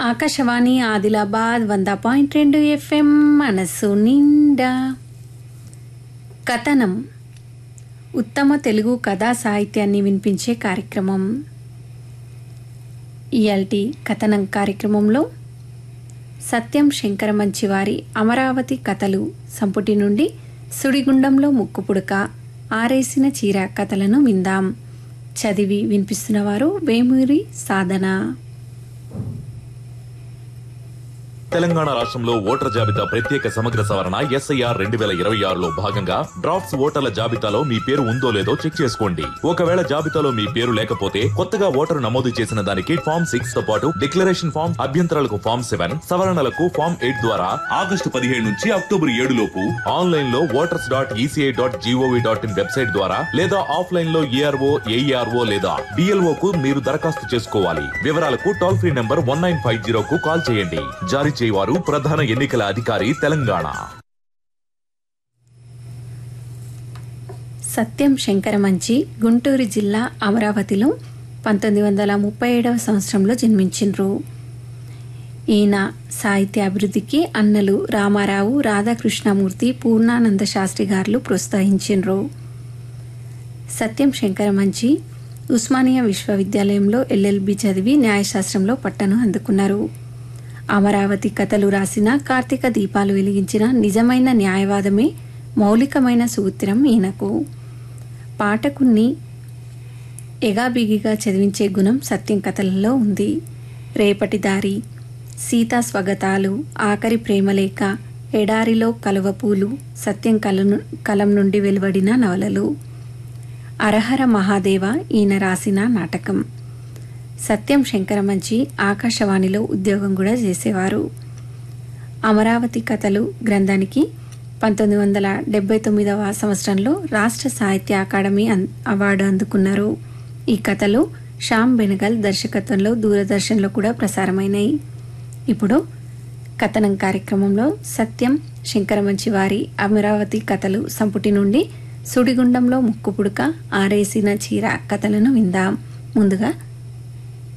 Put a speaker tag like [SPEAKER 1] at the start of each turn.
[SPEAKER 1] ఆకాశవాణి ఆదిలాబాద్ వంద పాయింట్ రెండు ఎఫ్ఎం మనసు నిండా కథనం ఉత్తమ తెలుగు కథా సాహిత్యాన్ని వినిపించే కార్యక్రమం ఇయాల్టి కథనం కార్యక్రమంలో సత్యం శంకర మంచివారి అమరావతి కథలు సంపుటి నుండి సుడిగుండంలో ముక్కుపుడక ఆరేసిన చీర కథలను విందాం చదివి వినిపిస్తున్నవారు వేమూరి సాధన
[SPEAKER 2] తెలంగాణ రాష్ట్రంలో ఓటర్ జాబితా ప్రత్యేక సమగ్ర సవరణ ఎస్ఐఆర్ రెండు వేల ఇరవై ఆరులో భాగంగా డ్రాఫ్ట్స్ ఓటర్ల జాబితాలో మీ పేరు ఉందో లేదో చెక్ చేసుకోండి ఒకవేళ జాబితాలో మీ పేరు లేకపోతే కొత్తగా ఓటరు నమోదు చేసిన దానికి ఫామ్ సిక్స్ తో పాటు డిక్లరేషన్ ఫామ్ అభ్యంతరాలకు ఫామ్ సెవెన్ సవరణలకు ఫామ్ ఎయిట్ ద్వారా ఆగస్టు పదిహేడు నుంచి అక్టోబర్ ఏడు లోపు ఆన్లైన్ లో voters dot ECI dot GOV dot in website ద్వారా లేదా ఆఫ్లైన్ లో ఏఆర్ఓ ఏఈఆర్ఓ లేదా డిఎల్ఓ కు మీరు దరఖాస్తు చేసుకోవాలి వివరాలకు toll free number one nine five zero కు కాల్ చేయండి జారీ చేయవారు ప్రధాన ఎన్నికల అధికారి తెలంగాణ
[SPEAKER 1] సత్యం శంకరమంచి గుంటూరు జిల్లా అమరావతిలో పంతొమ్మిది వందల ముప్పై ఏడవ సంవత్సరంలో జన్మించిండ్రు ఈయన సాహిత్య అభివృద్ధికి అన్నలు రామారావు రాధాకృష్ణమూర్తి పూర్ణానంద శాస్త్రి గారు ప్రోత్సహించిండ్రు సత్యం శంకరమంచి ఉస్మానియా విశ్వవిద్యాలయంలో ఎల్ఎల్బి చదివి న్యాయశాస్త్రంలో పట్టను అందుకున్నారు అమరావతి కథలు రాసిన కార్తీక దీపాలు వెలిగించిన నిజమైన న్యాయవాదమే మౌలికమైన సూత్రం ఈయనకు పాఠకుణ్ణి ఎగాబిగిగా చదివించే గుణం సత్యం కథలలో ఉంది రేపటి దారి సీతా స్వగతాలు ఆఖరి ప్రేమలేఖ ఎడారిలో కలువపూలు సత్యం కలను కలం నుండి వెలువడిన నవలలు అరహర మహాదేవ ఈయన రాసిన నాటకం సత్యం శంకరమంచి ఆకాశవాణిలో ఉద్యోగం కూడా చేసేవారు అమరావతి కథలు గ్రంథానికి పంతొమ్మిది వందల డెబ్బై తొమ్మిదవ సంవత్సరంలో రాష్ట్ర సాహిత్య అకాడమీ అన్- అవార్డు అందుకున్నారు ఈ కథలు శ్యామ్ బెనగల్ దర్శకత్వంలో దూరదర్శన్లో కూడా ప్రసారమైనాయి ఇప్పుడు కథనం కార్యక్రమంలో సత్యం శంకరమంచి వారి అమరావతి కథలు సంపుటి నుండి సుడిగుండంలో ముక్కుపుడక ఆరేసిన చీర కథలను విందాం ముందుగా